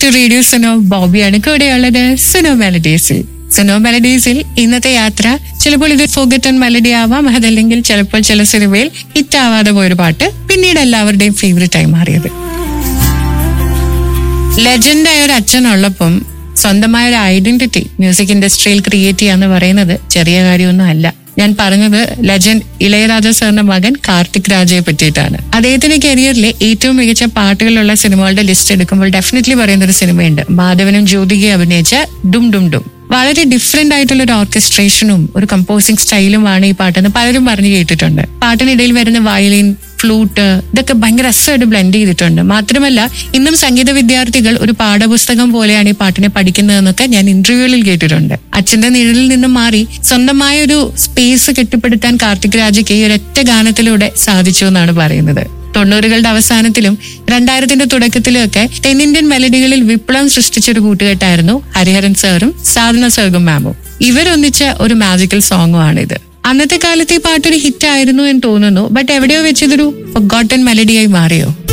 to radio Suno ബോബിയാണ് കൂടെയുള്ളത് സുനോ മെലഡീസിൽ സുനോ മെലഡീസിൽ ഇന്നത്തെ യാത്ര ചിലപ്പോൾ ഇത് ഫോഗറ്റൺ മെലഡി ആവാം അതല്ലെങ്കിൽ ചിലപ്പോൾ ചില സിനിമയിൽ ഹിറ്റ് ആവാതെ പോയൊരു പാട്ട് പിന്നീട് എല്ലാവരുടെയും ഫേവറേറ്റ് ആയി മാറിയത് ലെജൻഡായ ഒരു അച്ഛനുള്ളപ്പം സ്വന്തമായ ഒരു ഐഡന്റിറ്റി മ്യൂസിക് ഇൻഡസ്ട്രിയിൽ ക്രിയേറ്റ് ചെയ്യാന്ന് പറയുന്നത് ചെറിയ കാര്യമൊന്നും അല്ല ഞാൻ പറഞ്ഞത് ലെജൻഡ് ഇളയരാജ സാറിന്റെ മകൻ കാർത്തിക് രാജയെ പറ്റിയിട്ടാണ് അദ്ദേഹത്തിന്റെ കരിയറിലെ ഏറ്റവും മികച്ച പാട്ടുകളുള്ള സിനിമകളുടെ ലിസ്റ്റ് എടുക്കുമ്പോൾ ഡെഫിനറ്റ്ലി പറയുന്ന ഒരു സിനിമയുണ്ട് മാധവനും ജ്യോതികയും അഭിനയിച്ച ഡും ഡും ഡും വളരെ ഡിഫറെന്റ് ആയിട്ടുള്ള ഒരു ഓർക്കസ്ട്രേഷനും ഒരു കമ്പോസിംഗ് സ്റ്റൈലുമാണ് ഈ പാട്ടെന്ന് പലരും പറഞ്ഞു കേട്ടിട്ടുണ്ട് പാട്ടിനിടയിൽ വരുന്ന വയലിൻ ഫ്ലൂട്ട് ഇതൊക്കെ ഭയങ്കര രസമായിട്ട് ബ്ലെൻഡ് ചെയ്തിട്ടുണ്ട് മാത്രമല്ല ഇന്നും സംഗീത വിദ്യാർത്ഥികൾ ഒരു പാഠപുസ്തകം പോലെയാണ് ഈ പാട്ടിനെ പഠിക്കുന്നതെന്നൊക്കെ ഞാൻ ഇന്റർവ്യൂവിൽ കേട്ടിട്ടുണ്ട് അച്ഛന്റെ നിഴലിൽ നിന്നും മാറി സ്വന്തമായ ഒരു സ്പേസ് കെട്ടിപ്പടുത്താൻ കാർത്തിക് രാജയ്ക്ക് ഈ ഒരൊറ്റ ഗാനത്തിലൂടെ സാധിച്ചു എന്നാണ് പറയുന്നത് തൊണ്ണൂറുകളുടെ അവസാനത്തിലും രണ്ടായിരത്തിന്റെ തുടക്കത്തിലും ഒക്കെ തെന്നിന്ത്യൻ മെലഡികളിൽ വിപ്ലവം സൃഷ്ടിച്ച ഒരു കൂട്ടുകെട്ടായിരുന്നു ഹരിഹരൻ സാറും സാധന സർഗും മാമും ഇവരൊന്നിച്ച ഒരു മാജിക്കൽ സോങ്ങും ആണിത് അന്നത്തെ കാലത്ത് ഈ പാട്ടൊരു ഹിറ്റ് ആയിരുന്നു എന്ന് തോന്നുന്നു ബട്ട് എവിടെയോ വെച്ച് ഇതൊരു ഗോട്ടൻ മെലഡിയായി മാറിയോ